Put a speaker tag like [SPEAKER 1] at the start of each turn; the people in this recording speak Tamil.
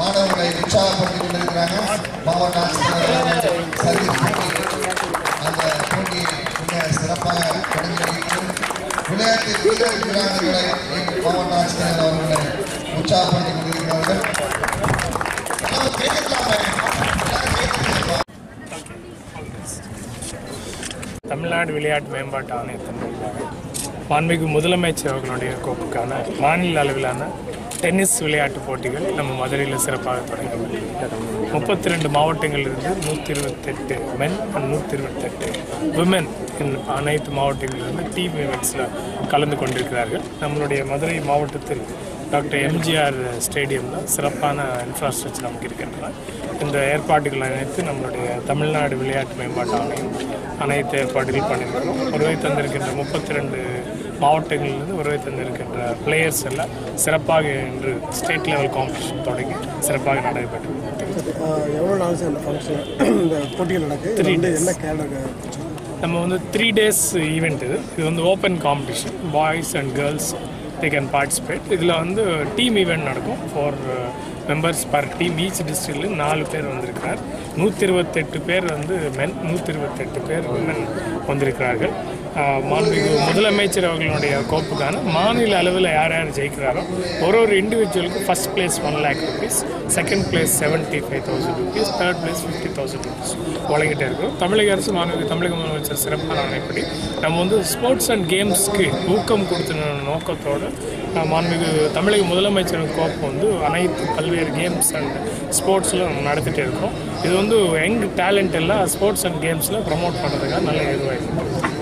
[SPEAKER 1] மாணவர்களை உற்சாகப்படுத்திக் கொண்டிருக்கிறாங்க மாவட்ட ஆட்சித்தலைவர் சர்வீஸ் போட்டி அந்த போட்டியை மிக சிறப்பாக தொடங்கி வைக்கிறது விளையாட்டு வீரர் வீராங்கனைகளை மாவட்ட ஆட்சித்தலைவர் அவர்களை உற்சாகப்படுத்திக் கொண்டிருக்கிறார்கள் நம்ம கேட்கலாமே எல்லாரும் கேட்கலாமா?
[SPEAKER 2] தமிழ்நாடு விளையாட்டு மேம்பாட்டு ஆணையத்தின் மூலமாக மாண்புமிகு முதலமைச்சர் அவர்களுடைய கோப்புக்கான மாநில அளவிலான டென்னிஸ் விளையாட்டு போட்டிகள் நம்ம மதுரையில் சிறப்பாக தொடங்கப்பட்டிருக்கிறது முப்பத்தி ரெண்டு மாவட்டங்களிலிருந்து நூற்றி இருபத்தெட்டு மென் அண்ட் நூற்றி இருபத்தெட்டு விமென் அனைத்து மாவட்டங்களிலிருந்து டீம் ஈவெண்ட்ஸில் கலந்து கொண்டிருக்கிறார்கள் நம்மளுடைய மதுரை மாவட்டத்தில் டாக்டர் எம்ஜிஆர் ஸ்டேடியமில் சிறப்பான இன்ஃப்ராஸ்ட்ரக்சர் நமக்கு இருக்கின்றன இந்த ஏற்பாடுகள் அனைத்து நம்மளுடைய தமிழ்நாடு விளையாட்டு மேம்பாட்டு ஆணையம் அனைத்து ஏற்பாடுகள் பண்ணியிருக்கிறோம் வருகை தந்திருக்கின்ற முப்பத்தி ரெண்டு மாவட்டங்களிலிருந்து வருகை தந்திருக்கின்ற பிளேயர்ஸ் எல்லாம் சிறப்பாக இன்று ஸ்டேட் லெவல் காம்படிஷன் தொடங்கி சிறப்பாக நடைபெற்று
[SPEAKER 3] ஆஹ் எவ்வளோ நாள் சார் இந்த ஃபங்க்ஷன் இந்த போட்டிகள் நடக்குது இது வந்து என்ன கேலண்டர்
[SPEAKER 2] நம்ம வந்து த்ரீ டேஸ் ஈவெண்ட் இது இது வந்து open competition boys and girls they can participate இதில் வந்து டீம் ஈவெண்ட் நடக்கும் four members per team each டிஸ்ட்ரிக்ட்ல நாலு பேர் வந்திருக்கிறார் நூற்றி இருபத்தெட்டு பேர் வந்து மென் நூற்றி இருபத்தெட்டு பேர் விமன் வந்திருக்கிறார்கள் ஆஹ் மாண்புமிகு முதலமைச்சர் அவர்களுடைய கோப்புக்கான மாநில அளவில் யார் யார் ஜெயிக்கிறாரோ ஒரு ஒரு இண்டிவிஜுவலுக்கு first place one lakh rupees second place seventy five thousand rupees third place fifty thousand rupees வழங்கிட்டே இருக்கிறோம் தமிழக அரசு மாண்புமிகு தமிழக முதலமைச்சர் சிறப்பான ஆணைப்படி நம்ம வந்து ஸ்போர்ட்ஸ் அண்ட் கேம்ஸ்க்கு ஊக்கம் கொடுத்த நோக்கத்தோடு அஹ், மாண்புமிகு தமிழக முதலமைச்சரின் கோப்பு வந்து அனைத்து பல்வேறு கேம்ஸ் அண்ட் ஸ்போர்ட்ஸில் நம்ம நடத்திட்டே இருக்கோம் இது வந்து யங் டேலண்ட் எல்லாம் ஸ்போர்ட்ஸ் அண்ட் கேம்ஸில் ப்ரமோட் பண்ணுறதுக்காக நல்ல இதுவாக இருக்குது